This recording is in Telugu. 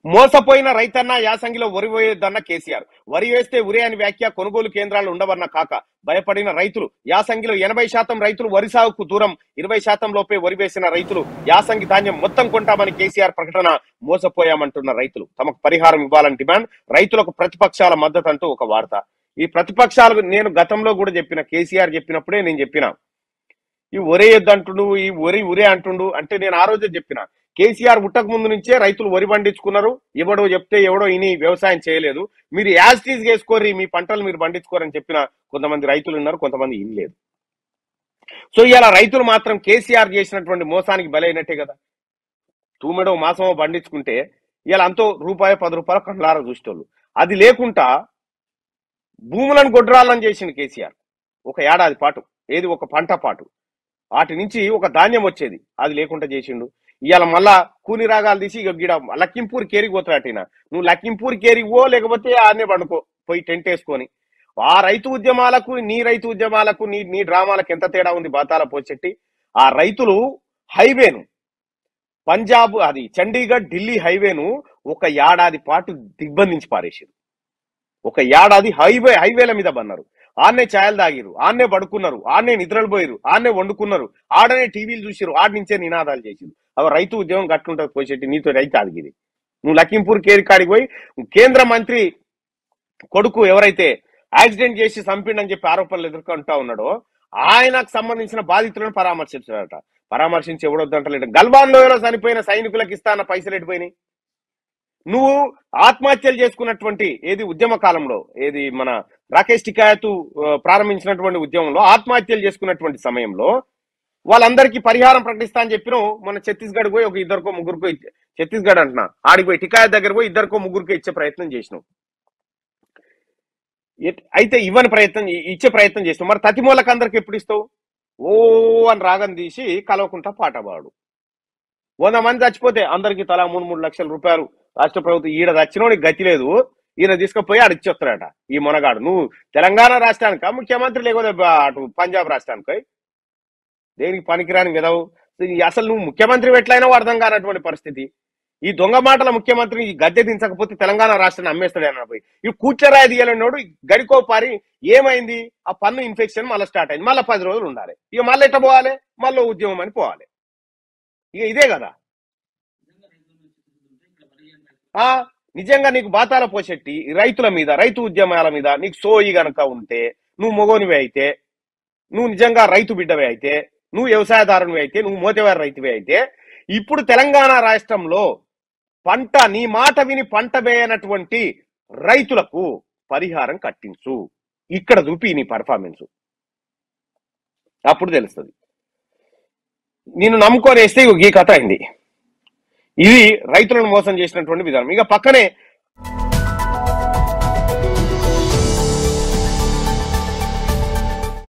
మోసపోయిన రైతన్న యాసంగిలో వరి వేయొద్దన్న కేసీఆర్ వరి వేస్తే ఉరే అని వ్యాఖ్య కొనుగోలు కేంద్రాలు ఉండవన్న కాక భయపడిన రైతులు యాసంగిలో ఎనభై శాతం రైతులు వరి సాగుకు దూరం ఇరవై శాతం లోపే వరి వేసిన రైతులు యాసంగి ధాన్యం మొత్తం కొంటామని కేసీఆర్ ప్రకటన మోసపోయామంటున్న రైతులు తమకు పరిహారం ఇవ్వాలని డిమాండ్ రైతులకు ప్రతిపక్షాల మద్దతు అంటూ ఒక వార్త ఈ ప్రతిపక్షాలకు నేను గతంలో కూడా చెప్పిన కేసీఆర్ చెప్పినప్పుడే నేను చెప్పిన ఈ ఒరే అంటుండు ఈ ఒరి ఉరే అంటుండు అంటే నేను ఆ రోజే చెప్పిన కేసీఆర్ పుట్టక ముందు నుంచే రైతులు వరి పండించుకున్నారు ఎవడో చెప్తే ఎవడో ఇని వ్యవసాయం చేయలేదు మీరు యాజ్ టీజ్ చేసుకోరి మీ పంటలు మీరు పండించుకోరని చెప్పిన కొంతమంది రైతులు ఉన్నారు కొంతమంది ఇనలేదు సో ఇలా రైతులు మాత్రం కేసీఆర్ చేసినటువంటి మోసానికి బలైనట్టే కదా తూమెడో మాసమో పండించుకుంటే ఇలా అంతో రూపాయి పది రూపాయలు కండ్లారా చూసేటోళ్ళు అది లేకుండా భూములను గొడ్రాలని చేసింది కేసీఆర్ ఒక ఏడాది పాటు ఏది ఒక పంట పాటు వాటి నుంచి ఒక ధాన్యం వచ్చేది అది లేకుండా చేసిండు ఇవాళ మళ్ళా కూని రాగాలు తీసి ఇక గిడ లక్కింపూర్ కేరికి పోతాడటిన నువ్వు లక్కింపూర్ కేరికి పో లేకపోతే ఆడనే పండుకో పోయి టెంట్ వేసుకొని ఆ రైతు ఉద్యమాలకు నీ రైతు ఉద్యమాలకు నీ నీ డ్రామాలకు ఎంత తేడా ఉంది బాతాల పోచెట్టి ఆ రైతులు హైవేను పంజాబ్ అది చండీగఢ్ ఢిల్లీ హైవేను ఒక ఏడాది పాటు దిగ్బంధించి పారేసారు ఒక ఏడాది హైవే హైవేల మీద బన్నారు ఆడనే ఛాయలు తాగిరు ఆడనే పడుకున్నారు ఆడనే నిద్రలు పోయిరు ఆడనే వండుకున్నారు ఆడనే టీవీలు చూసిరు ఆడ నుంచే నినాదాలు చేసిరు అవి రైతు ఉద్యమం గట్టుంటది పోసేటి నీతో రైతు అదిగిది నువ్వు లఖింపూర్ కేరి కాడికి పోయి కేంద్ర మంత్రి కొడుకు ఎవరైతే యాక్సిడెంట్ చేసి చంపిండని చెప్పి ఆరోపణలు ఎదుర్కొంటా ఉన్నాడో ఆయనకు సంబంధించిన బాధితులను పరామర్శించాడట పరామర్శించి ఎవడొద్దంటలేడు గల్వాన్ లోయలో చనిపోయిన సైనికులకు ఇస్తాన పైసలు ఎడిపోయినాయి నువ్వు ఆత్మహత్యలు చేసుకున్నటువంటి ఏది ఉద్యమ కాలంలో ఏది మన రాకేష్ టికాయతు ఆ, ప్రారంభించినటువంటి ఉద్యమంలో ఆత్మహత్యలు చేసుకున్నటువంటి సమయంలో వాళ్ళందరికీ పరిహారం ప్రకటిస్తా అని చెప్పిన మన ఛత్తీస్గఢ్ పోయి ఒక ఇద్దరికో ముగ్గురుకో ఇచ్చే- ఛత్తీస్గఢ్ అంటున్నా ఆడికి పోయి టికాయత్ దగ్గర పోయి ఇద్దరికో ముగ్గురికో ఇచ్చే ప్రయత్నం చేసినావు ఎట్- అయితే ఇవ్వని ప్రయత్నం ఇ- ఇచ్చే ప్రయత్నం చేసినావు మరి తతిమూలకి అందరికి ఎప్పుడు ఇస్తావు ఓ అని రాగం తీసి కలవకుంటా పాట పాడు వంద మంది చచ్చిపోతే అందరికి తలా మూడు మూడు లక్షల రూపాయలు రాష్ట్ర ప్రభుత్వం ఈడ చచ్చినోడికి గతి లేదు ఈయన తీసుకుపోయి ఆడ ఇచ్చొస్తాడట ఈ మొనగాడు నువ్వు తెలంగాణ రాష్ట్రానికా ముఖ్యమంత్రి లేకపోతే బా- అటు పంజాబ్ రాష్ట్రానికి దేనికి పనికిరాని విధవు అసలు నువ్వు ముఖ్యమంత్రి ఎట్లయినా అర్థం కానటువంటి పరిస్థితి ఈ దొంగ మాటల ముఖ్యమంత్రి ఈ గద్దె దించకపోతే తెలంగాణ రాష్ట్రాన్ని అమ్మేస్తాడు అని పోయి ఈ కూర్చరాయి తీయాలన్నాడు గడికో పారి ఏమైంది ఆ పన్ను ఇన్ఫెక్షన్ మళ్ళీ స్టార్ట్ అయింది మళ్ళీ పది రోజులు ఉండాలి ఇక మళ్ళీ ఎట్ట పోవాలి మళ్ళీ ఉద్యమం అని పోవాలి ఇక ఇదే కదా ఆ నిజంగా నీకు బాతాల పోషెట్టి ఈ రైతుల మీద రైతు ఉద్యమాల మీద నీకు సోయి గనక ఉంటే నువ్వు మొగోనివి అయితే నువ్వు నిజంగా రైతు బిడ్డవి అయితే నువ్వు వ్యవసాయదారునివి అయితే నువ్వు మోతేవారి రైతువి అయితే ఇప్పుడు తెలంగాణ రాష్ట్రంలో పంట నీ మాట విని పంట వేయనటువంటి రైతులకు పరిహారం కట్టించు ఇక్కడ చూపి నీ పర్ఫార్మెన్స్ అప్పుడు తెలుస్తుంది నేను నమ్ముకొని వేస్తే ఇగో ఈ కథ అయింది ఇది రైతులను మోసం చేసినటువంటి విధానం ఇక పక్కనే